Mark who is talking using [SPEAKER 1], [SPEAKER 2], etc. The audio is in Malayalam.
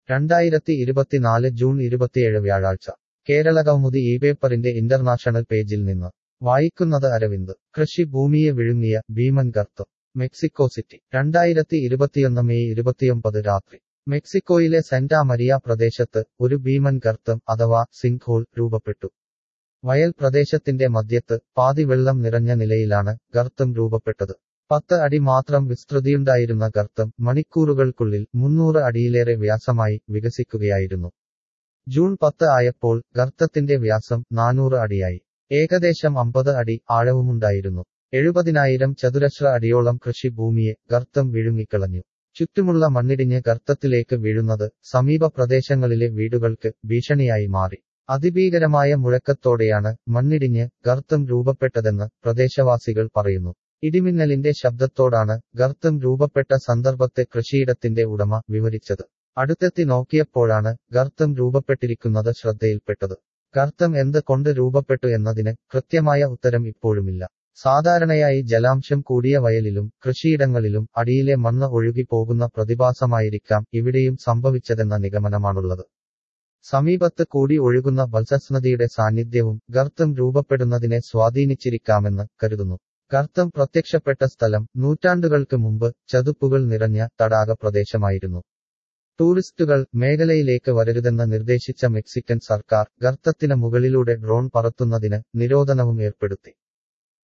[SPEAKER 1] രണ്ടായിരത്തി ഇരുപത്തിനാല് ജൂൺ ഇരുപത്തിയേഴ് വ്യാഴാഴ്ച കേരളകൗമുദി ഈ പേപ്പറിന്റെ ഇന്റർനാഷണൽ പേജിൽ നിന്ന് വായിക്കുന്നത് അരവിന്ദ് കൃഷി ഭൂമിയെ വിഴുങ്ങിയ ഭീമൻ ഗർത്തം മെക്സിക്കോ സിറ്റി രണ്ടായിരത്തി ഇരുപത്തിയൊന്ന് മെയ് ഇരുപത്തിയൊമ്പത് രാത്രി മെക്സിക്കോയിലെ സെന്റാ മരിയ പ്രദേശത്ത് ഒരു ഭീമൻ ഗർത്തം അഥവാ സിങ്ക് ഹോൾ രൂപപ്പെട്ടു വയൽ പ്രദേശത്തിന്റെ മധ്യത്ത് പാതി വെള്ളം നിറഞ്ഞ നിലയിലാണ് ഗർത്തം രൂപപ്പെട്ടത് പത്ത് അടി മാത്രം വിസ്തൃതിയുണ്ടായിരുന്ന ഗർത്തം മണിക്കൂറുകൾക്കുള്ളിൽ മുന്നൂറ് അടിയിലേറെ വ്യാസമായി വികസിക്കുകയായിരുന്നു ജൂൺ പത്ത് ആയപ്പോൾ ഗർത്തത്തിന്റെ വ്യാസം നാനൂറ് അടിയായി ഏകദേശം അമ്പത് അടി ആഴവുമുണ്ടായിരുന്നു എഴുപതിനായിരം ചതുരശ്ര അടിയോളം കൃഷിഭൂമിയെ ഗർത്തം വിഴുങ്ങിക്കളഞ്ഞു ചുറ്റുമുള്ള മണ്ണിടിഞ്ഞ് ഗർത്തത്തിലേക്ക് വീഴുന്നത് സമീപ പ്രദേശങ്ങളിലെ വീടുകൾക്ക് ഭീഷണിയായി മാറി അതിഭീകരമായ മുഴക്കത്തോടെയാണ് മണ്ണിടിഞ്ഞ് ഗർത്തം രൂപപ്പെട്ടതെന്ന് പ്രദേശവാസികൾ പറയുന്നു ഇടിമിന്നലിന്റെ ശബ്ദത്തോടാണ് ഗർത്തം രൂപപ്പെട്ട സന്ദർഭത്തെ കൃഷിയിടത്തിന്റെ ഉടമ വിവരിച്ചത് അടുത്തെത്തി നോക്കിയപ്പോഴാണ് ഗർത്തം രൂപപ്പെട്ടിരിക്കുന്നത് ശ്രദ്ധയിൽപ്പെട്ടത് ഗർത്തം എന്ത് കൊണ്ട് രൂപപ്പെട്ടു എന്നതിന് കൃത്യമായ ഉത്തരം ഇപ്പോഴുമില്ല സാധാരണയായി ജലാംശം കൂടിയ വയലിലും കൃഷിയിടങ്ങളിലും അടിയിലെ മണ്ണ് ഒഴുകി പോകുന്ന പ്രതിഭാസമായിരിക്കാം ഇവിടെയും സംഭവിച്ചതെന്ന നിഗമനമാണുള്ളത് സമീപത്ത് കൂടി ഒഴുകുന്ന ബൽസസ് നദിയുടെ സാന്നിധ്യവും ഗർത്തം രൂപപ്പെടുന്നതിനെ സ്വാധീനിച്ചിരിക്കാമെന്ന് കരുതുന്നു ഗർത്തം പ്രത്യക്ഷപ്പെട്ട സ്ഥലം നൂറ്റാണ്ടുകൾക്ക് മുമ്പ് ചതുപ്പുകൾ നിറഞ്ഞ തടാക പ്രദേശമായിരുന്നു ടൂറിസ്റ്റുകൾ മേഖലയിലേക്ക് വരരുതെന്ന് നിർദ്ദേശിച്ച മെക്സിക്കൻ സർക്കാർ ഗർത്തത്തിന് മുകളിലൂടെ ഡ്രോൺ പറത്തുന്നതിന് നിരോധനവും ഏർപ്പെടുത്തി